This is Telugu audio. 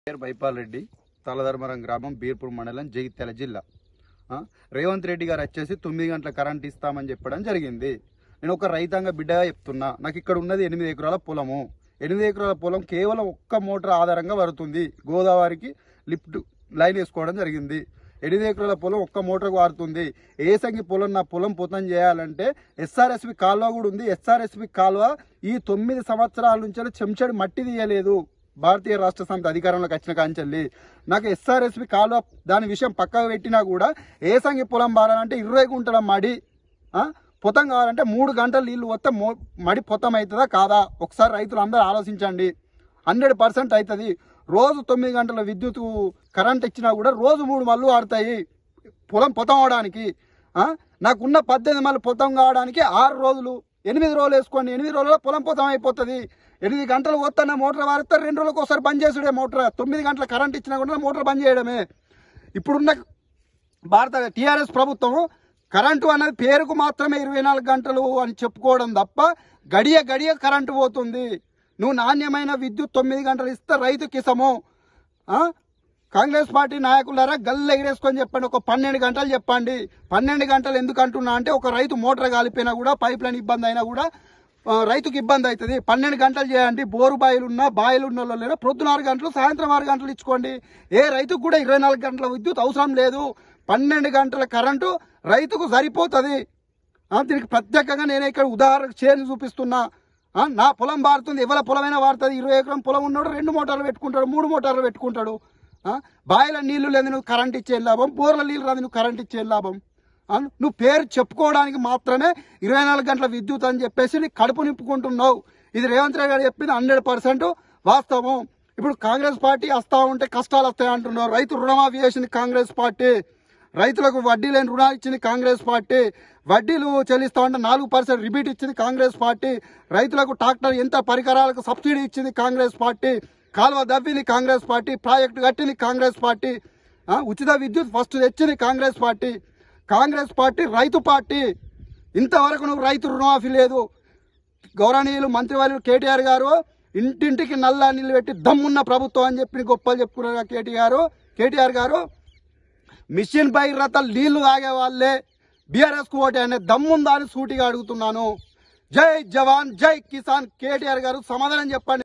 పేరు బైపాల్ రెడ్డి తలధర్మరం గ్రామం బీర్పూర్ మండలం జగిత్యాల జిల్లా ఆ, రేవంత్ రెడ్డి గారు వచ్చేసి తొమ్మిది గంటల కరెంట్ ఇస్తామని చెప్పడం జరిగింది నేను ఒక రైతాంగ బిడ్డగా చెప్తున్నా నాకు ఇక్కడ ఉన్నది ఎనిమిది ఎకరాల పొలము ఎనిమిది ఎకరాల పొలం కేవలం ఒక్క మోటార్ ఆధారంగా పడుతుంది గోదావరికి లిఫ్ట్ లైన్ వేసుకోవడం జరిగింది ఎనిమిది ఎకరాల పొలం ఒక్క మోటార్కు వాడుతుంది ఏసంగి పొలం నా పొలం పొతం చేయాలంటే ఎస్ఆర్ఎస్పి కాలువ కూడా ఉంది ఎస్ఆర్ఎస్పి కాలువ ఈ తొమ్మిది సంవత్సరాల నుంచి చెంచడి మట్టి తీయలేదు భారతీయ రాష్ట్ర సమితి అధికారంలోకి వచ్చిన కాంచెల్లి నాకు ఎస్ఆర్ఎస్పి కాలువ దాని విషయం పక్కకు పెట్టినా కూడా ఏసంగి పొలం బారాలంటే ఇరవై గుంటల మడి ఆ, పొతం కావాలంటే మూడు గంటలు నీళ్ళు వస్తే మో మడి పొతం అవుతుందా కాదా ఒకసారి రైతులు అందరూ ఆలోచించండి హండ్రెడ్ పర్సెంట్ అవుతుంది రోజు తొమ్మిది గంటల విద్యుత్ కరెంట్ ఇచ్చినా కూడా రోజు మూడు మళ్ళు ఆడతాయి పొలం పొతం అవడానికి ఆ? నాకున్న పద్దెనిమిది మళ్ళీ పొతం కావడానికి ఆరు రోజులు ఎనిమిది రోజులు వేసుకోండి ఎనిమిది రోజుల్లో పొలం పొతం అయిపోతుంది ఎనిమిది గంటలు పోతున్న మోటార్ వారిస్తే రెండు రోజులకు ఒకసారి బంద్ చేసుడే మోటార్ తొమ్మిది గంటల కరెంట్ ఇచ్చినా కూడా మోటార్ బంద్ చేయడమే ఇప్పుడున్న భారత టీఆర్ఎస్ ప్రభుత్వం కరెంటు అనేది పేరుకు మాత్రమే ఇరవై నాలుగు గంటలు అని చెప్పుకోవడం తప్ప గడియ గడియ కరెంటు పోతుంది నువ్వు నాణ్యమైన విద్యుత్ తొమ్మిది గంటలు ఇస్తే రైతుకి ఇసము ఆ? కాంగ్రెస్ పార్టీ నాయకులారా గల్లు ఎగిరేసుకొని చెప్పండి ఒక పన్నెండు గంటలు చెప్పండి పన్నెండు గంటలు ఎందుకు అంటున్నా అంటే ఒక రైతు మోటార్ కాలిపోయినా కూడా పైప్ లైన్ ఇబ్బంది అయినా కూడా ఆ, రైతుకి ఇబ్బంది అవుతుంది పన్నెండు గంటలు చేయండి బోరు బాయిలు ఉన్నా బాయిలు ఉన్న వాళ్ళు లేదా ప్రొద్దున ఆరు గంటలు సాయంత్రం ఆరు గంటలు ఇచ్చుకోండి ఏ రైతుకు కూడా ఇరవై నాలుగు గంటల విద్యుత్ అవసరం లేదు పన్నెండు గంటల కరెంటు రైతుకు సరిపోతుంది ఆ, దీనికి ప్రత్యేకంగా నేను ఇక్కడ ఉదాహరణ చేరి చూపిస్తున్నా ఆ, నా పొలం బారుతుంది ఎవరి పొలమైనా వాడుతుంది ఇరవై ఎకరం పొలం ఉన్నాడు రెండు మోటార్లు పెట్టుకుంటాడు మూడు మోటార్లు పెట్టుకుంటాడు ఆ, బావిల నీళ్లు లేదు నువ్వు కరెంట్ ఇచ్చే లాభం బోర్ల నీళ్ళు రాదు నువ్వు కరెంట్ ఇచ్చే లాభం ఆ, నువ్వు పేరు చెప్పుకోవడానికి మాత్రమే ఇరవై నాలుగు గంటల విద్యుత్ అని చెప్పేసి నీ కడుపు నింపుకుంటున్నావు ఇది రేవంత్ రెడ్డి గారు చెప్పింది హండ్రెడ్ పర్సెంట్ వాస్తవం ఇప్పుడు కాంగ్రెస్ పార్టీ వస్తా ఉంటే కష్టాలు వస్తాయి అంటున్నారు రైతు రుణమాఫీ చేసింది కాంగ్రెస్ పార్టీ రైతులకు వడ్డీ లేని రుణాలు ఇచ్చింది కాంగ్రెస్ పార్టీ వడ్డీలు చెల్లిస్తా ఉంటే నాలుగు పర్సెంట్ రిబీట్ ఇచ్చింది కాంగ్రెస్ పార్టీ రైతులకు ట్రాక్టర్ ఎంత పరికరాలకు సబ్సిడీ ఇచ్చింది కాంగ్రెస్ పార్టీ కాలువ దవ్వింది కాంగ్రెస్ పార్టీ ప్రాజెక్టు కట్టింది కాంగ్రెస్ పార్టీ ఆ, ఉచిత విద్యుత్ ఫస్ట్ తెచ్చింది Congress party Congress party party పార్టీ ఇంతవరకు నువ్వు రైతు రుణమాఫీ లేదు గౌరవనీయులు మంత్రివర్యులు కేటీఆర్ గారు ఇంటింటికి నల్ల నీళ్ళు పెట్టి దమ్మున్న ప్రభుత్వం అని చెప్పి గొప్పలు చెప్పుకున్నారు కేటీఆర్ కేటీఆర్ గారు మిషన్ పై రథాలు నీళ్లు తాగే వాళ్ళే బీఆర్ఎస్ కు ఓటే అనే దమ్ముందా అని సూటిగా అడుగుతున్నాను జై జవాన్ జై కిసాన్ కేటీఆర్ గారు సమాధానం చెప్పండి